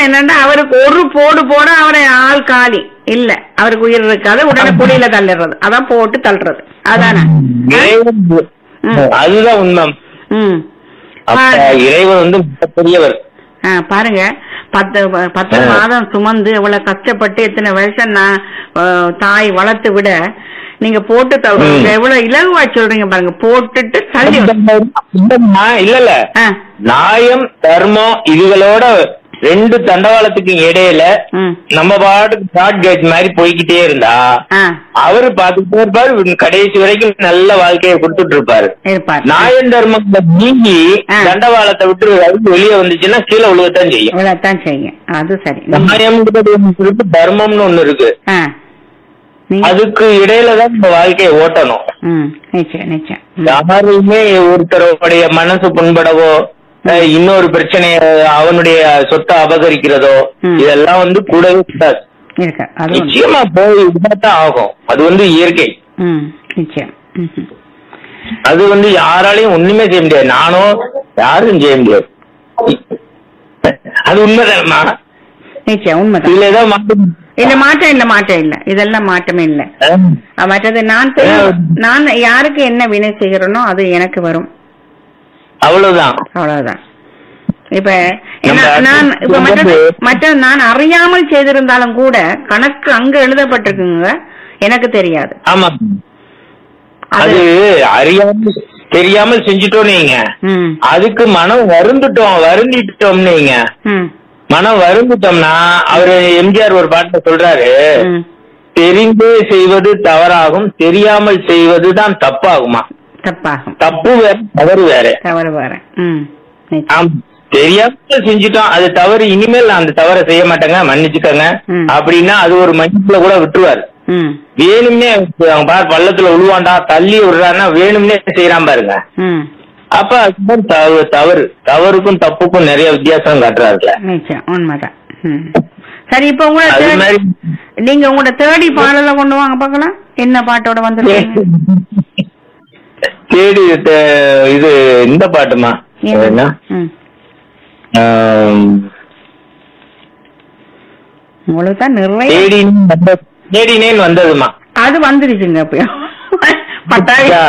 என்னன்னா அவருக்கு ஒரு போடு போட அவரை ஆள் காலி இல்ல அவருக்கு உயிர் இருக்காது உடனே குழியில தள்ளிடுறது அதான் போட்டு தள்ளுறது அதானே இறைவன் ம். அதுதான் உண்மை ம் அப்ப பாரு- இறைவன் வந்து மிகப்பெரியவர் ஆ, பாருங்க பத்து பத்து ஆ. மாதம் சுமந்து இவ்வளவு கஷ்டப்பட்டு இத்தனை வருஷம் நான் ஆ, தாய் வளர்த்து விட நீங்க போட்டு தள்ளுறீங்க ம். எவ்வளவு இலகுவா சொல்றீங்க பாருங்க போட்டுட்டு தள்ளி இல்லம்மா, இல்ல இல்ல ஆ, நியாயம் தர்மம் இதுகளோட ரெண்டு தண்டவாளத்துக்கு இடையில ம், நம்ம பாட்டுக்கு ஷார்ட் கேட் மாதிரி போய்கிட்டே இருந்தா ஆ, அவரு பாத்துக்கிட்டே இருப்பாரு கடைசி வரைக்கும் நல்ல வாழ்க்கையை கொடுத்துட்டு இருப்பாரு இருப்பார் நியாயம் தர்மம் நீங்கி ஆ. தண்டவாளத்தை விட்டு ரயில் வெளியே வந்துச்சுன்னா கீழே விழுகத்தான் செய்யும் இவ்வளவுதான் செய்யுங்க அது சரி நீங்க- நியாயம்ன்றது ஒண்ணு இருக்கு தர்மம்னு ஒண்ணு இருக்கு ஆ, நீங்க அதுக்கு இடையில தான் இந்த வாழ்க்கையை ஓட்டணும் ம் நிச்சயம் நிச்சயம் ம், யாருமே ஒருத்தருடைய மனசு புண்படவோ அஹ், இன்னொரு பிரச்சனைய அவனுடைய சொத்தை அபகரிக்கிறதோ ம். இதெல்லாம் வந்து கூடவே கூடாது இருக்கு அது ஒண்ணு. நிச்சயமா போய் தான் ஆகும் அது வந்து இயற்கை ம் நிச்சயம் ம்ஹும். அது வந்து யாராலையும் ஒண்ணுமே செய்ய முடியாது நானும் யாரும் செய்ய முடியாது அது உண்மைதானம்மா நிச்சயம் உண்மைதான் இதுல ஏதோ மாற்றம் இல்ல மாற்றம் இல்ல மாற்றம் இல்ல இதெல்லாம் மாற்றமே இல்ல அஹ், அஹ் மற்றது நான் செய்ய- நான் யாருக்கு என்ன வினை செய்கிறேனோ அது எனக்கு வரும் அவ்வளவுதான் அவ்வளவுதான் இப்ப நம்ம நான் நான் இப்ப அடுத்து மற்றது வந்து- மற்ற நான் அறியாமல் செய்திருந்தாலும் கூட கணக்கு அங்க எழுதப்பட்டிருக்குங்க எனக்கு தெரியாது ஆமா அது அறியாமல் தெரியாமல் செஞ்சுட்டோம் நீங்க ம் அதுக்கு மனம் வருந்துட்டோம் வருந்திட்டோம் நீங்க ம் மனம் வருந்துட்டோம்னா அவரு எம்ஜிஆர் ஒரு பாட்டுல சொல்றாரு ம் தெரிந்தே செய்வது தவறாகும் தெரியாமல் செய்வது தான் தப்பாகுமா தப்பாகும் தப்பு வேற தவறு வேற தவறு வரேன் ம் நிச்சயம். ஆம் தெரியாம செஞ்சுட்டோம் அது தவறு இனிமேல் நான் அந்த தவறை செய்ய மாட்டேங்க மன்னிச்சுக்கோங்க ம். அப்படின்னா அது ஒரு மன்னிப்புல கூட விட்டுருவாரு ம் வேணும்னே அவன் பார் பள்ளத்துல விழுவான்டா தள்ளி விடுறான்னா வேணும்னே செய்யறான் பாருங்க ம் அப்ப அதுதான் தவறு தவறு தவறுக்கும் தப்புக்கும் நிறைய வித்தியாசம் காட்டுறாருல நிச்சயம் உண்மைதான் ம். சரி இப்ப உங்களோட அது தேடி- மாதிரி நீங்க உங்களோட தேடி பாடல கொண்டு வாங்க பார்க்கலாம் என்ன பாட்டோட வந்திருக்கீங்க தேடி தே- இது இந்த பாட்டுமா என்ன ம். ஆம், உங்களுக்கு தான் நிறைய தேடினேன் வந்த- தேடினேன் வந்ததுமா அது வந்துருச்சுங்க அப்பயும் பட்டாவி யா.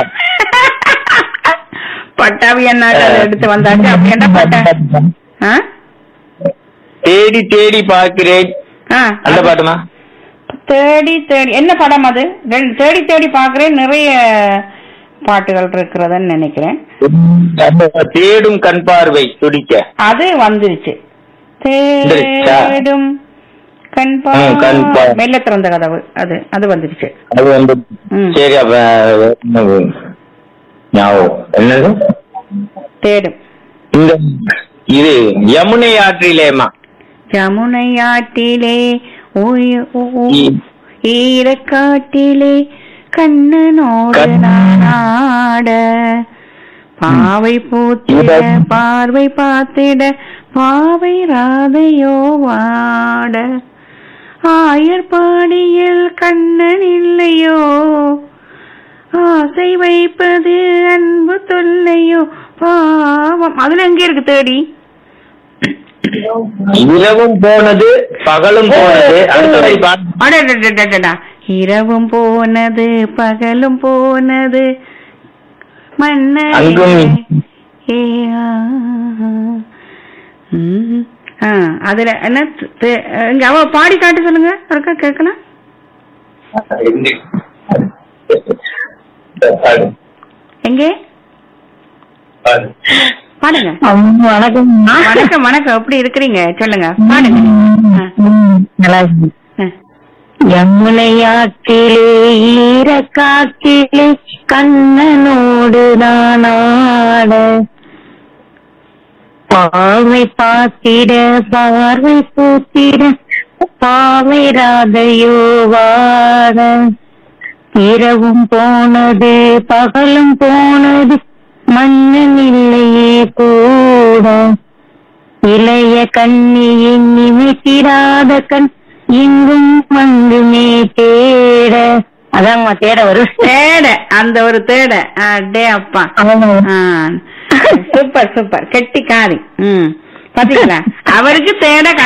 பட்டாவி என்ன அதை எடுத்து வந்தாச்சு அப்படி என்ன பட்டா ஆ? தேடி தேடி பார்க்கிறேன் ஆ, அந்த பாட்டுமா தேடி தேடி என்ன படம் அது ரெண்டு- தேடி தேடி பாக்குறேன் நிறைய பாட்டுகள் இருக்கிறதுன்னு நினைக்கிறேன் அந்த தேடும் கண் பார்வை துடிக்க அது வந்துருச்சு வந்துருச்சா? தேடும் கண் ம், கண் பா பா- மெல்ல திறந்த கதவு அது அது வந்துருச்சு அது வந்து ம். சரி அப்ப என்னது? ஞாபகம் என்னது தேடும் இந்த இது யமுனை ஆற்றிலேமா யமுனை ஆற்றிலே ஊய- ஊ- ஊ- ஈ- ஈரக்காட்டிலே கண்ணனோடு கண்- நானாட பாவை பூத்திட இவன்- பார்வை பார்த்திட பாவை ராதையோ வாட ஆயர்பாடியில் கண்ணன் இல்லையோ ஆசை வைப்பது அன்பு தொல்லையோ பாவம் அதுல எங்க இருக்கு தேடி இரவும் போனது பகலும் போனது அடுத்த வரி பாட்டு அடடடடடடா. இரவும் போனது பகலும் போனது மன்ன அங்கும் அதுல என்ன தே- இங்க அவ பாடி காட்ட சொல்லுங்க ஒருக்கா கேட்கலாம் எங்கே பாடுங்க வணக்கம் வணக்கம் வணக்கம் எப்படி இருக்கிறீங்க சொல்லுங்க பாடுங்க ஆ, நல்லா ஆ. யமுனையாற்றிலே ஈரக்காட்டிலே கண்ணனோடு நானாட பாவை பார்த்திட பார்வை பூத்திட பாவை ராதையோ வாட இரவும் போனது பகலும் போனது மன்னன் இல்லையே கூட இளைய கண்ணியின் நிமித்திராத கண் இங்கும் அங்குமே தேட அதாங்கம்மா தேட வரும் தேட அந்த ஒரு தேட அடே அப்பா ஆ. சூப்பர் சூப்பர் கெட்டி காரி ம் பாத்தீங்களா அவருக்கு தேட